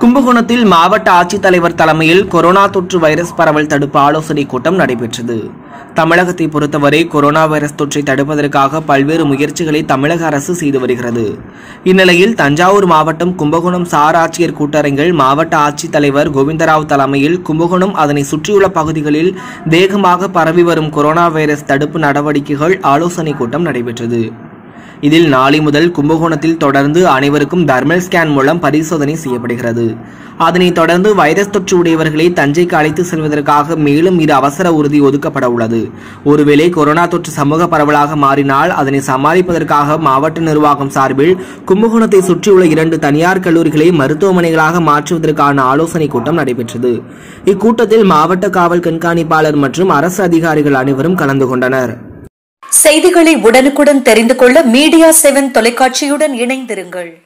கும்பகோணத்தில் மாவட்ட ஆட்சித்தலைவர் தலைமையில் கொரோனா தொற்று வைரஸ் பரவல் தடுப்பு ஆலோசனை கூட்டம் நடைபெற்றது தமிழகத்தை பொறுத்தவரை கொரோனா வைரஸ் தொற்றை தடுப்பதற்காக பல்வேறு முயற்சிகளை தமிழக அரசு செய்து வருகிறது இந்நிலையில் தஞ்சாவூர் மாவட்டம் கும்பகோணம் சார் ஆட்சியர் கூட்டரங்கில் மாவட்ட ஆட்சித்தலைவர் கோவிந்தராவ் தலைமையில் கும்பகோணம் அதனை சுற்றியுள்ள பகுதிகளில் வேகமாக பரவி வரும் கொரோனா வைரஸ் தடுப்பு நடவடிக்கைகள் ஆலோசனை கூட்டம் நடைபெற்றது இதில் நாளை முதல் கும்பகோணத்தில் தொடர்ந்து அனைவருக்கும் தர்மல் ஸ்கேன் மூலம் பரிசோதனை செய்யப்படுகிறது அதனைத் தொடர்ந்து வைரஸ் தொற்று உடையவர்களை தஞ்சைக்கு அழைத்து செல்வதற்காக மேலும் இரு அவசர ஊர்தி ஒதுக்கப்பட உள்ளது ஒருவேளை கொரோனா தொற்று சமூக பரவலாக மாறினால் அதனை சமாளிப்பதற்காக மாவட்ட நிர்வாகம் சார்பில் கும்பகோணத்தை சுற்றியுள்ள இரண்டு தனியார் கல்லூரிகளை மருத்துவமனைகளாக மாற்றுவதற்கான ஆலோசனை கூட்டம் நடைபெற்றது இக்கூட்டத்தில் மாவட்ட காவல் கண்காணிப்பாளர் மற்றும் அரசு அதிகாரிகள் அனைவரும் கலந்து கொண்டனர் செய்திகளை உடனுக்குடன் தெரிந்து கொள்ள மீடியா செவன் தொலைக்காட்சியுடன் இணைந்திருங்கள்